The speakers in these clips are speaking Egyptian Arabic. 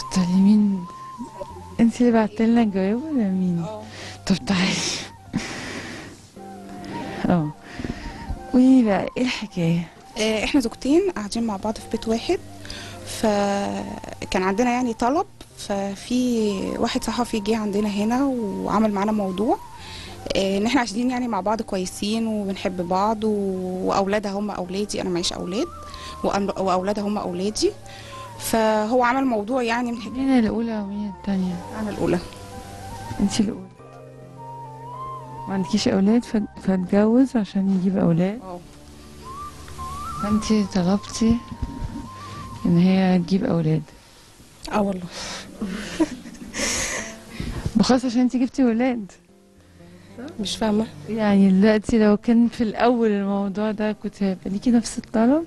اتفضلي مين انت اللي بعت لنا الجواب ولا مين اه طب تعالي اه قولي بقى ايه الحكايه آه، احنا زوجتين قاعدين مع بعض في بيت واحد فكان عندنا يعني طلب ففي واحد صحفي جه عندنا هنا وعمل معانا موضوع آه، ان احنا عايشين يعني مع بعض كويسين وبنحب بعض و- واولادها هم اولادي انا معيش اولاد وأن- واولادها هم اولادي فهو عمل موضوع يعني من حاجة مين الاولى ومين التانية انا الاولى انت الاولى ما عندكيش اولاد ف- فاتجوز عشان يجيب اولاد اه فانت طلبتي ان هي تجيب اولاد اه والله بخاصة عشان انت جبتي ولاد مش فاهمه يعني دلوقتي لو كان في الاول الموضوع ده كنت هيبقى ليكي نفس الطلب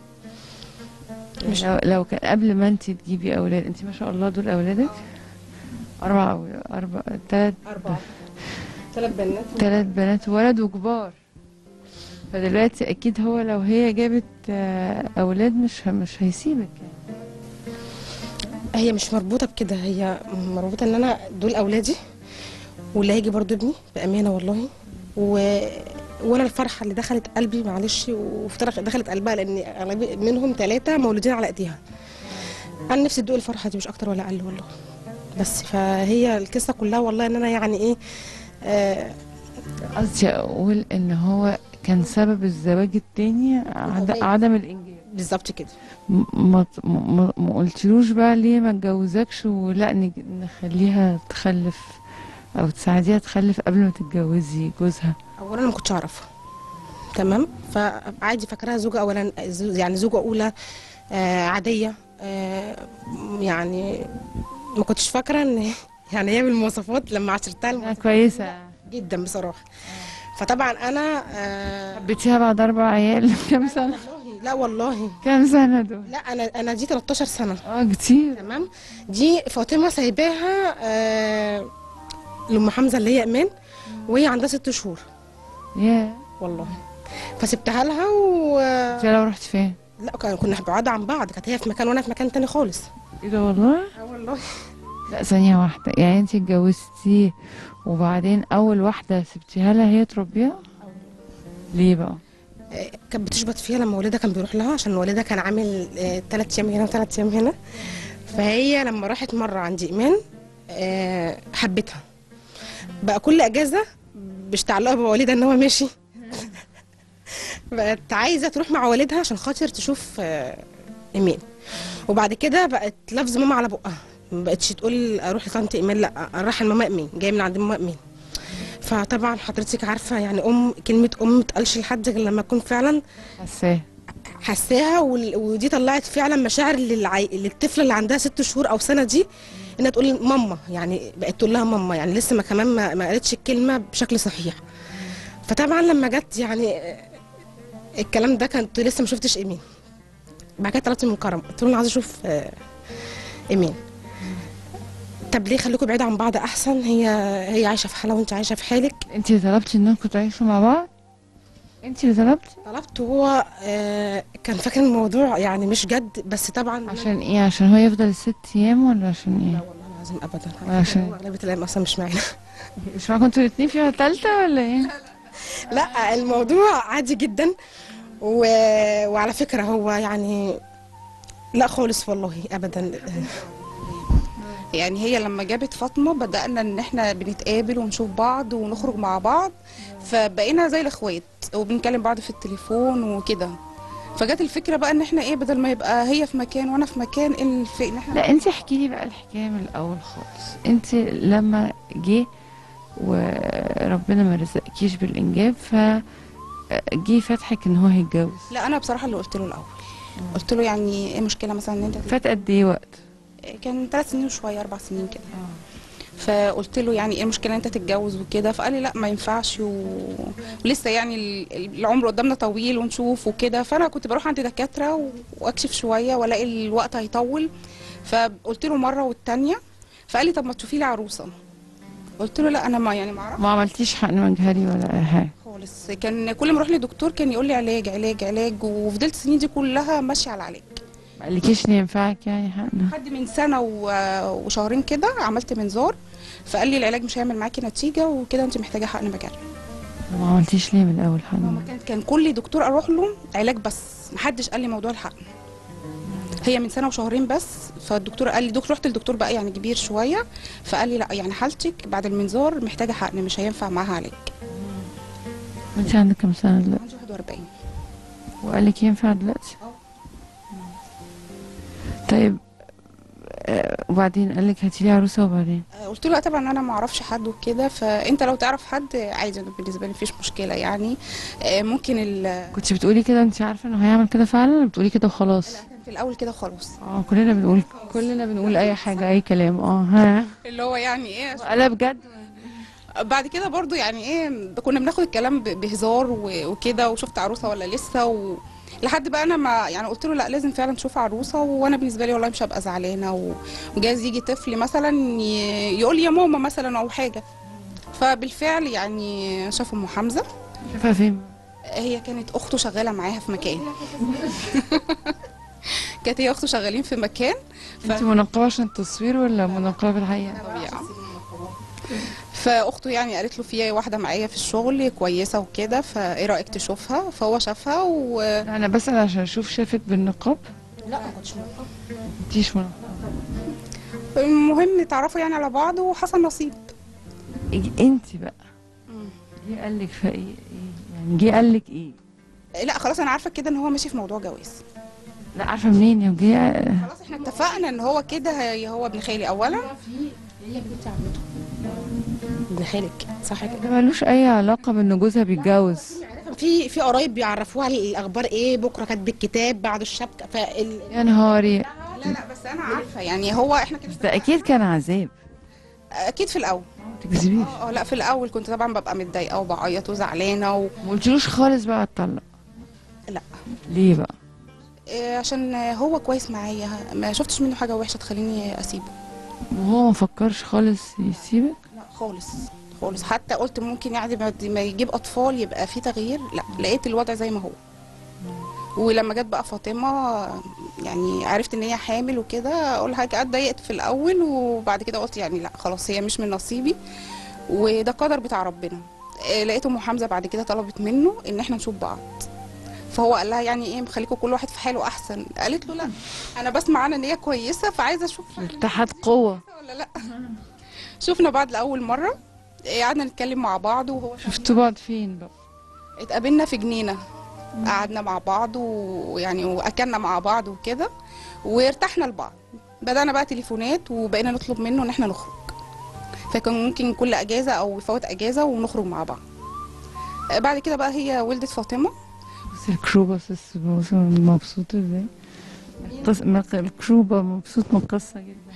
مش- لو, لو كان قبل ما انت تجيبي اولاد انت ما شاء الله دول اولادك اربع أو اربع تلات اربعه ثلاث بنات تلات بنات وولد وكبار فدلوقتي اكيد هو لو هي جابت آه، اولاد مش ه- مش هيسيبك يعني. هي مش مربوطه بكده هي مربوطه ان انا دول اولادي واللي هيجي برضو ابني بامانه والله و... وانا الفرحه اللي دخلت قلبي معلش وفترة دخلت قلبها لان اغلبيه منهم ثلاثه مولودين على ايديها انا نفسي ادوق الفرحه دي مش اكتر ولا اقل والله بس فهي القصه كلها والله ان انا يعني ايه آه قصدي اقول ان هو كان سبب الزواج التاني عد- الهوية. عدم الانجاب بالظبط كده م- ما ما ما قلتلوش بقى ليه ما اتجوزكش ولا نج- نخليها تخلف او تساعديها تخلف قبل ما تتجوزي جوزها اولا ما كنتش اعرفها تمام فعادي فاكراها زوجه اولا زو- يعني زوجه اولى آه عاديه آه يعني ما كنتش فاكره ان يعني هي بالمواصفات لما عشرتها آه، المواصفات كويسه جدا بصراحه فطبعا انا آه حبيتيها بعد اربع عيال كام سنه والله لا والله كام سنه دول لا انا انا دي 13 سنه اه كتير تمام دي فاطمه سايباها آه لام حمزه اللي هي ايمان وهي عندها ست شهور يا والله فسبتها لها و انت لو رحت فين لا كان- كنا بعاد عن بعض كانت هي في مكان وانا في مكان تاني خالص ايه ده والله اه والله لا ثانيه واحده يعني انت اتجوزتي وبعدين اول واحده سبتيها لها هي تربيها ليه بقى آه، كانت بتشبط فيها لما والدها كان بيروح لها عشان والدها كان عامل ثلاث ايام هنا وثلاث ايام هنا فهي لما راحت مره عند ايمان آه، حبتها بقى كل اجازه بيشتعلقها بوالدها ان هو ماشي بقت عايزه تروح مع والدها عشان خاطر تشوف آه، ايمان وبعد كده بقت لفظ ماما على بقها ما بقتش تقول اروح لطنط ايمان لا اروح لماما ايمان جايه من عند ماما ايمان فطبعا حضرتك عارفه يعني ام كلمه ام ما تقالش لحد غير لما تكون فعلا حساه حساها وال- ودي طلعت فعلا مشاعر للعي... للطفله اللي عندها ست شهور او سنه دي انها تقول ماما يعني بقت تقول لها ماما يعني لسه ما كمان ما, ما قالتش الكلمه بشكل صحيح فطبعا لما جت يعني آه، الكلام ده كنت لسه ما شفتش ايمين بعد كده طلبت من كرم قلت له انا عايزه اشوف آه، ايمين طب ليه خليكم بعيد عن بعض احسن هي هي عايشه في حالها وانت عايشه في حالك انت اللي طلبتي انكم تعيشوا مع بعض انت اللي طلبتي طلبت وهو آه، كان فاكر الموضوع يعني مش جد بس طبعا عشان ايه عشان هو يفضل ست ايام ولا عشان لا ايه والله العظيم ابدا عشان- هو اغلبيه الايام اصلا مش معانا مش معاكم انتوا الاتنين فيها تالتة ولا ايه لا الموضوع عادي جدا و... وعلى فكره هو يعني لا خالص والله ابدا يعني هي لما جابت فاطمه بدانا ان احنا بنتقابل ونشوف بعض ونخرج مع بعض فبقينا زي الاخوات وبنكلم بعض في التليفون وكده فجت الفكره بقى ان احنا ايه بدل ما يبقى هي في مكان وانا في مكان الف... ان احنا لا انت احكي لي بقى الحكايه من الاول خالص انت لما جه وربنا ما رزقكيش بالانجاب ف جه فتحك ان هو هيتجوز لا انا بصراحه اللي قلت له الاول قلت له يعني ايه مشكله مثلا ان انت فات قد ايه وقت كان ثلاث سنين وشويه اربع سنين كده فقلت له يعني ايه المشكله ان انت تتجوز وكده فقال لي لا ما ينفعش و... ولسه يعني ال- العمر قدامنا طويل ونشوف وكده فانا كنت بروح عند دكاتره و- واكشف شويه والاقي الوقت هيطول فقلت له مره والتانيه فقال لي طب ما تشوفي لي عروسه قلت له لا انا ما يعني ما اعرفش ما عملتيش حقن مجهري ولا اي حاجه خالص كان كل ما اروح لدكتور كان يقول لي علاج علاج علاج وفضلت السنين دي كلها ماشيه على علاج ما قالكيش ان ينفعك يعني حقن لحد من سنه و- وشهرين كده عملت منظار فقال لي العلاج مش هيعمل معاكي نتيجه وكده انت محتاجه حقن مجاري ما عملتيش ليه من الاول حقن ماما كان كان كل دكتور اروح له علاج بس محدش قال لي موضوع الحقن هي من سنه وشهرين بس فالدكتور قال لي دكتور رحت للدكتور بقى يعني كبير شويه فقال لي لا يعني حالتك بعد المنظار محتاجه حقن مش هينفع معاها علاج انت عندك كام سنه دلوقتي عندي 41 وقالك ينفع دلوقتي طيب آه، وبعدين قالك هاتيلي عروسه وبعدين آه، قلت له لا طبعا انا ما اعرفش حد وكده فانت لو تعرف حد عادي أنا بالنسبه لي مفيش مشكله يعني آه، ممكن ال كنت بتقولي كده انت عارفه انه هيعمل كده فعلا ولا بتقولي كده وخلاص لا، كان في الاول كده خلاص اه كلنا بنقول كلنا بنقول اي حاجه اي كلام اه ها اللي هو يعني ايه ولا بجد بعد كده برضو يعني ايه كنا بناخد الكلام ب- بهزار و- وكده وشفت عروسه ولا لسه و... لحد بقى انا ما يعني قلت له لا لازم فعلا تشوف عروسه وانا بالنسبه لي والله مش هبقى زعلانه و- وجايز يجي طفل مثلا ي- يقول لي يا ماما مثلا او حاجه فبالفعل يعني شاف ام حمزه شايفها فين هي كانت اخته شغاله معاها في مكان كانت هي اخته شغالين في مكان ف... انت منقبه عشان التصوير ولا منقبه في الحقيقه طبيعة. فاخته يعني قالت له في واحده معايا في الشغل كويسه وكده فايه رايك تشوفها فهو شافها و لا، انا بسال عشان اشوف شافك بالنقاب لا ما كنتش انتيش منقبه المهم تعرفوا يعني على بعض وحصل نصيب إيه- انت بقى جه قال لك فايه ايه يعني جه قال لك ايه لا خلاص انا عارفه كده ان هو ماشي في موضوع جواز لا عارفه منين يا جه خلاص احنا اتفقنا ان هو كده هي- هو ابن خالي اولا هي بنت عمته ابن خالك صح كده ده ملوش اي علاقه بان جوزها بيتجوز في في قرايب بيعرفوها الاخبار ايه بكره كاتب الكتاب بعد الشبكه فال يا نهاري لا لا بس انا عارفه يعني هو احنا كده بس ده اكيد كان عذاب اكيد في الاول ما تكذبيش اه لا في الاول كنت طبعا ببقى متضايقه وبعيط وزعلانه و... ما قلتلوش خالص بقى اتطلق لا ليه بقى إيه، عشان هو كويس معايا ما شفتش منه حاجه وحشه تخليني اسيبه وهو ما فكرش خالص يسيبك لا خالص خالص حتى قلت ممكن يعني بعد ما يجيب اطفال يبقى في تغيير لا لقيت الوضع زي ما هو ولما جت بقى فاطمه يعني عرفت ان هي حامل وكده اقول حاجه اتضايقت في الاول وبعد كده قلت يعني لا خلاص هي مش من نصيبي وده قدر بتاع ربنا إيه، لقيت ام حمزه بعد كده طلبت منه ان احنا نشوف بعض فهو قال لها يعني ايه خليكم كل واحد في حاله احسن قالت له لا انا بسمع عنها ان هي كويسه فعايزه اشوف اتحاد قوه ولا لا شفنا بعض لاول مره إيه، قعدنا نتكلم مع بعض وهو شفتوا بعض فين بقى اتقابلنا في جنينه قعدنا مع بعض ويعني واكلنا مع بعض وكده وارتحنا لبعض بدانا بقى تليفونات وبقينا نطلب منه ان احنا نخرج فكان ممكن كل اجازه او يفوت اجازه ونخرج مع بعض آه، بعد كده بقى هي ولدت فاطمه بس الكروبة بس بص مبسوط ازاي قص- مق- الكروبة مبسوط من القصة جدا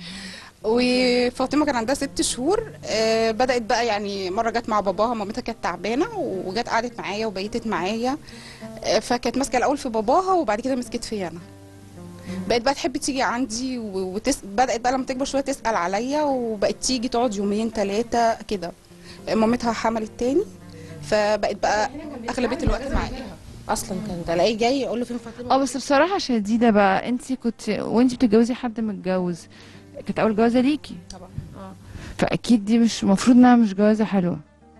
وفاطمه كان عندها ست شهور آه، بدات بقى يعني مره جت مع باباها مامتها كانت تعبانه وجت قعدت معايا وبيتت معايا آه، فكانت ماسكه الاول في باباها وبعد كده مسكت فيا انا بقت بقى تحب تيجي عندي و- وتس... بدات بقى لما تكبر شويه تسال عليا وبقت تيجي تقعد يومين ثلاثه كده مامتها حملت تاني فبقت بقى اغلبيه الوقت معايا اصلا كان تلاقيه جاي يقول له فين فاطمه اه بس بصراحة شديدة بقى انت كنت وانت بتتجوزي حد متجوز كانت اول جوازة ليكي طبعا فاكيد دي مش المفروض انها مش جوازة حلوة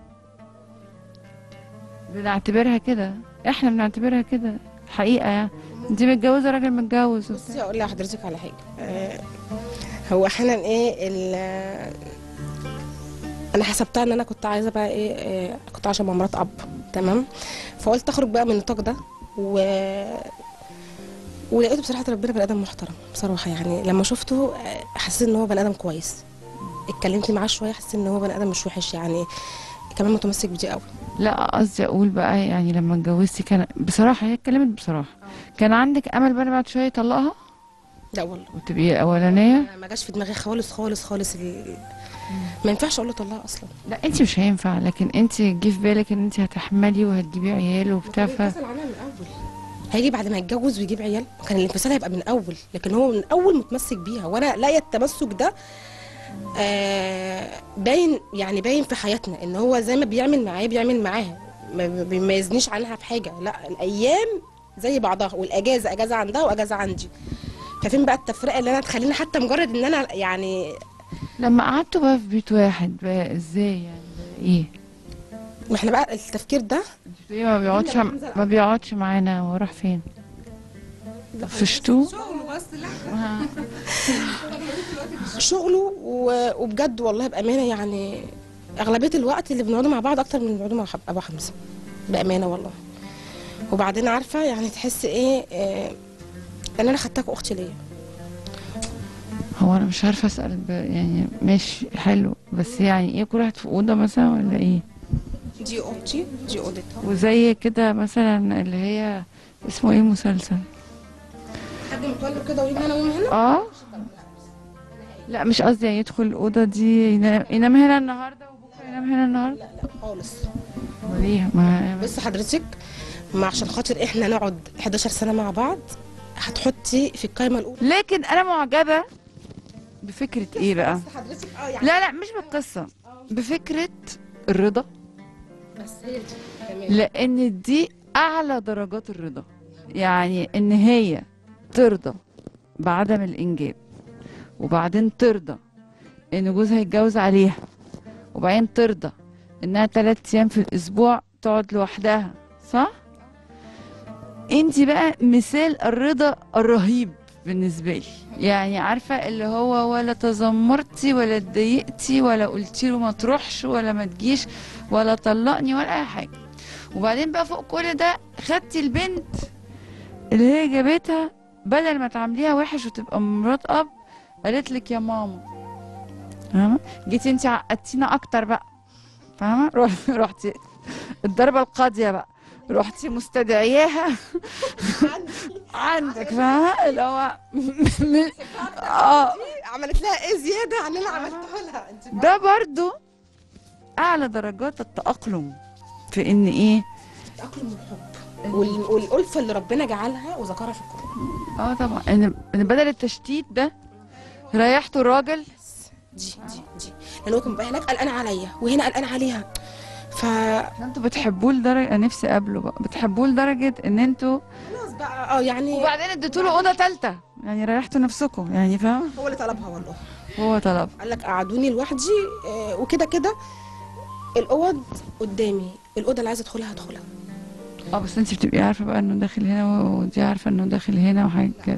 بنعتبرها كده احنا بنعتبرها كده حقيقة يعني انت متجوزة راجل متجوز وبتاع. بصي اقول لحضرتك على حاجه آه، هو احيانا ايه ال انا حسبتها ان انا كنت عايزه بقى ايه آه، كنت عايشه مع مرات اب تمام فقلت اخرج بقى من النطاق ده و ولقيته بصراحه ربنا بني ادم محترم بصراحه يعني لما شفته آه، حسيت ان هو بني ادم كويس اتكلمت معاه شويه حسيت ان هو بني ادم مش وحش يعني كمان متمسك بدي قوي لا قصدي اقول بقى يعني لما اتجوزتي كان بصراحة هي اتكلمت بصراحة كان عندك امل بقى بعد شوية يطلقها لا والله وتبقي الاولانية أنا ما جاش في دماغي خالص خالص خالص ال... ما ينفعش اقول له طلقها اصلا لا انت مش هينفع لكن انت جه في بالك ان انت هتحملي وهتجيبي عيال وبتاع ف هينفصل عنها من الاول هيجي بعد ما يتجوز ويجيب عيال كان الانفصال هيبقى من اول لكن هو من اول متمسك بيها وانا لاقيه التمسك ده آه باين يعني باين في حياتنا ان هو زي ما بيعمل معايا بيعمل معاها ما بيميزنيش عنها في حاجه لا الايام زي بعضها والاجازه اجازه عندها واجازه عندي ففين بقى التفرقه اللي انا تخليني حتى مجرد ان انا يعني لما قعدتوا بقى في بيت واحد بقى ازاي يعني بقى ايه ما احنا بقى التفكير ده ايه ما بيقعدش ما بيقعدش معانا وراح فين فشتوه شغله و- وبجد والله بامانه يعني اغلبيه الوقت اللي بنقعده مع بعض اكتر من اللي بنقعده مع حب- ابو حمزه بامانه والله وبعدين عارفه يعني تحس ايه آه، ان انا خدتك اختي ليا هو انا مش عارفه اسال ب... يعني ماشي حلو بس يعني ايه كل واحد في اوضه مثلا ولا ايه دي اوضتي دي اوضتها وزي كده مثلا اللي هي اسمه ايه مسلسل حد متولد كده ويجي هنا ويجي هنا اه لا مش قصدي يعني يدخل الاوضه دي ينام, ينام هنا النهارده وبكره ينام هنا النهارده لا لا خالص وليه ما بس حضرتك ما عشان خاطر احنا نقعد 11 سنه مع بعض هتحطي في القائمه الاولى لكن انا معجبه بفكره ايه بقى بس حضرتك اه يعني لا لا مش بالقصه بفكره الرضا بس هي دي تمام لان دي اعلى درجات الرضا يعني ان هي ترضى بعدم الانجاب وبعدين ترضى ان جوزها يتجوز عليها وبعدين ترضى انها ثلاث ايام في الاسبوع تقعد لوحدها صح انت بقى مثال الرضا الرهيب بالنسبه لي يعني عارفه اللي هو ولا تذمرتي ولا اتضايقتي ولا قلتي له ما تروحش ولا ما تجيش ولا طلقني ولا اي حاجه وبعدين بقى فوق كل ده خدتي البنت اللي هي جابتها بدل ما تعامليها وحش وتبقى مرات اب قالت لك يا ماما فاهمه جيتي انت عقدتينا اكتر بقى فاهمه رحت- رحتي الضربه القاضيه بقى رحتي مستدعياها عندك فاهمه اللي هو من- اه عملت لها ايه زياده عن اللي عملته لها انت ده برضو اعلى درجات التاقلم في ان ايه تاقلم الحب وال- والالفه اللي ربنا جعلها وذكرها في القران اه طبعا ان إن بدل التشتيت ده ريحتوا الراجل دي دي دي لان هو كان بقى هناك قلقان عليا وهنا قلقان عليها ف انتوا بتحبوه لدرجه انا نفسي اقابله بقى بتحبوه لدرجه ان انتوا خلاص بقى اه يعني وبعدين اديتوا له اوضه ثالثه يعني ريحتوا نفسكم يعني فاهم هو اللي طلبها والله هو طلب قال لك قعدوني لوحدي آه، وكده كده الاوض قدامي الاوضه اللي عايزه ادخلها هدخلها اه بس انت بتبقي عارفه بقى انه داخل هنا ودي عارفه انه داخل هنا وحاجه كده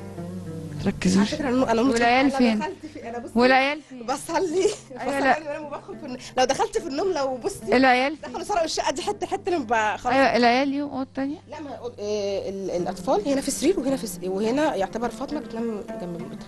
على تركزوش فكره انا انا والعيال أنا فين؟ دخلت في انا بص والعيال فين بصلي أيوة، لا. بصلي وانا بدخل في الن- لو دخلت في النوم لو بصي العيال فين دخلوا سرقوا الشقه دي حته حته لما بقى خلاص ايوه العيال ليهم اوضه تانية لا ما آه، ال- الاطفال هنا في سرير وهنا في س... وهنا يعتبر فاطمه بتنام جنب مامتها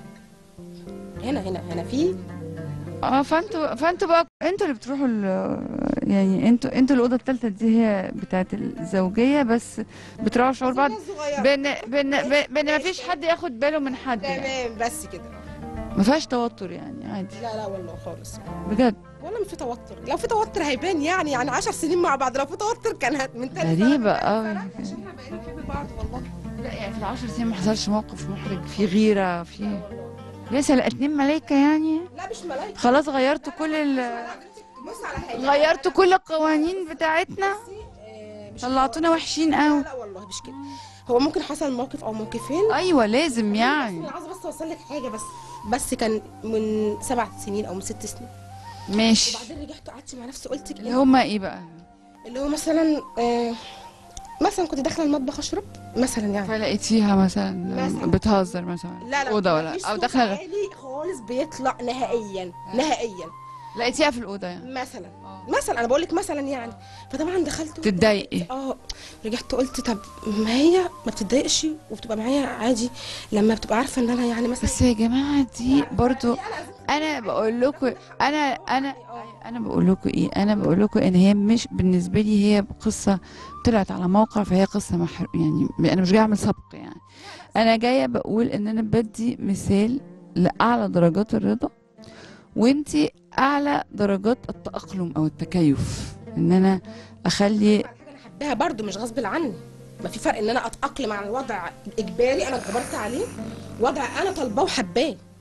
هنا هنا هنا في اه فانتوا فانتوا بقى انتوا اللي بتروحوا ال- يعني انتوا انتوا الاوضه الثالثه دي هي بتاعت الزوجيه بس بتراعوا شعور بعض صغيره بان بان بان ما فيش حد ياخد باله من حد يعني تمام بس كده ما فيهاش توتر يعني عادي لا لا والله خالص بجد والله ما في توتر لو في توتر هيبان يعني يعني 10 سنين مع بعض لو في توتر كان هت من تاني سنة غريبة من تاني أوي. سنة عشان احنا بقينا نحب بعض والله لا يعني في العشر سنين ما حصلش موقف محرج في غيره في لسه لا اتنين ملايكه يعني لا مش ملايكه خلاص غيرتوا كل ال... بص على حاجه غيرتوا كل القوانين بتاعتنا آه، مش طلعتونا وحشين لا قوي لا والله مش كده هو ممكن حصل موقف او موقفين ايوه لازم يعني انا عايزه بس اوصل لك حاجه بس بس كان من سبع سنين او من ست سنين ماشي وبعدين رجعت قعدت مع نفسي قلت اللي هما ايه بقى اللي هو مثلا آه مثلا كنت داخله المطبخ اشرب مثلا يعني فلقيتيها مثلا مثلا. بتهزر مثلا لا لا اوضه ولا مفيش او صوت داخله عالي خالص بيطلع نهائيا نهائيا لقيتيها في الاوضه يعني مثلا مثلا انا بقول لك مثلا يعني فطبعا دخلت تتضايقي اه رجعت قلت طب ما هي ما بتتضايقش وبتبقى معايا عادي لما بتبقى عارفه ان انا يعني مثلا بس يا جماعه دي برضو انا بقول لكم انا انا انا بقول لكم ايه انا بقول لكم ان هي مش بالنسبه لي هي قصه طلعت على موقع فهي قصه محر يعني انا مش جايه اعمل سبق يعني انا جايه بقول ان انا بدي مثال لاعلى درجات الرضا وانتي اعلى درجات التاقلم او التكيف ان انا اخلي حاجه انا حباها برضو مش غصب عني ما في فرق ان انا اتاقلم على الوضع اجباري انا اتجبرت عليه وضع انا طالباه وحباه